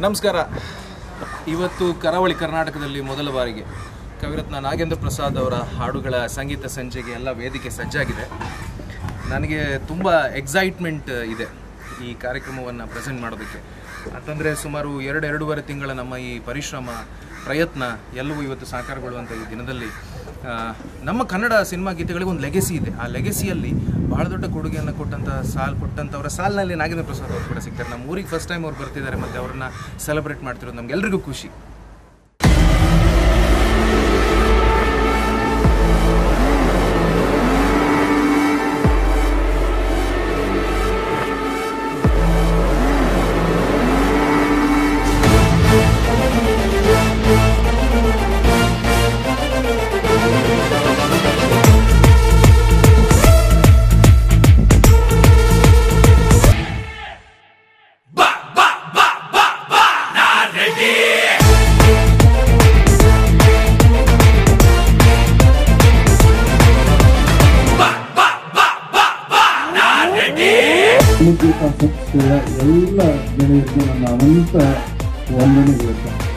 ನಮಸ್ಕಾರ ಇವತ್ತು ಕರಾವಳಿ ಕರ್ನಾಟಕದಲ್ಲಿ ಮೊದಲ ಬಾರಿಗೆ ಕವಿರತ್ನ ನಾಗೇಂದ್ರ ಪ್ರಸಾದ್ ಅವರ ಹಾಡುಗಳ ಸಂಗೀತ ಸಂಜೆಗೆ ಎಲ್ಲ ವೇದಿಕೆ ಸಜ್ಜಾಗಿದೆ ನನಗೆ ತುಂಬ ಎಕ್ಸೈಟ್ಮೆಂಟ್ ಇದೆ ಈ ಕಾರ್ಯಕ್ರಮವನ್ನು ಪ್ರೆಸೆಂಟ್ ಮಾಡೋದಕ್ಕೆ ಅಂತಂದರೆ ಸುಮಾರು ಎರಡು ಎರಡೂವರೆ ತಿಂಗಳ ನಮ್ಮ ಈ ಪರಿಶ್ರಮ ಪ್ರಯತ್ನ ಎಲ್ಲವೂ ಇವತ್ತು ಸಾಕಾರಗೊಳ್ಳುವಂಥ ಈ ದಿನದಲ್ಲಿ ಆ, ನಮ್ಮ ಕನ್ನಡ ಸಿನಿಮಾ ಗೀತೆಗಳಿಗೆ ಒಂದು ಲೆಗೆಸಿ ಇದೆ ಆ ಲೆಗೆಸಿಯಲ್ಲಿ ಬಹಳ ದೊಡ್ಡ ಕೊಡುಗೆಯನ್ನು ಕೊಟ್ಟಂಥ ಸಾಲ್ ಕೊಟ್ಟಂಥವರ ಸಾಲಿನಲ್ಲಿ ನಾಗೇಂದ್ರ ಪ್ರಸಾದ್ ಅವರು ಕೂಡ ಸಿಗ್ತಾರೆ ನಮ್ಮ ಊರಿಗೆ ಫಸ್ಟ್ ಟೈಮ್ ಅವ್ರು ಬರ್ತಿದ್ದಾರೆ ಮತ್ತು ಅವ್ರನ್ನ ಸೆಲೆಬ್ರೇಟ್ ಮಾಡ್ತಿರೋದು ನಮ್ಗೆಲ್ರಿಗೂ ಖುಷಿ ಸಂಸ್ಥೆಯ ಎಲ್ಲ ಗೆಳೆಯರಿಗೂ ನನ್ನ ಅನಂತ ವಂದನೆಗಳು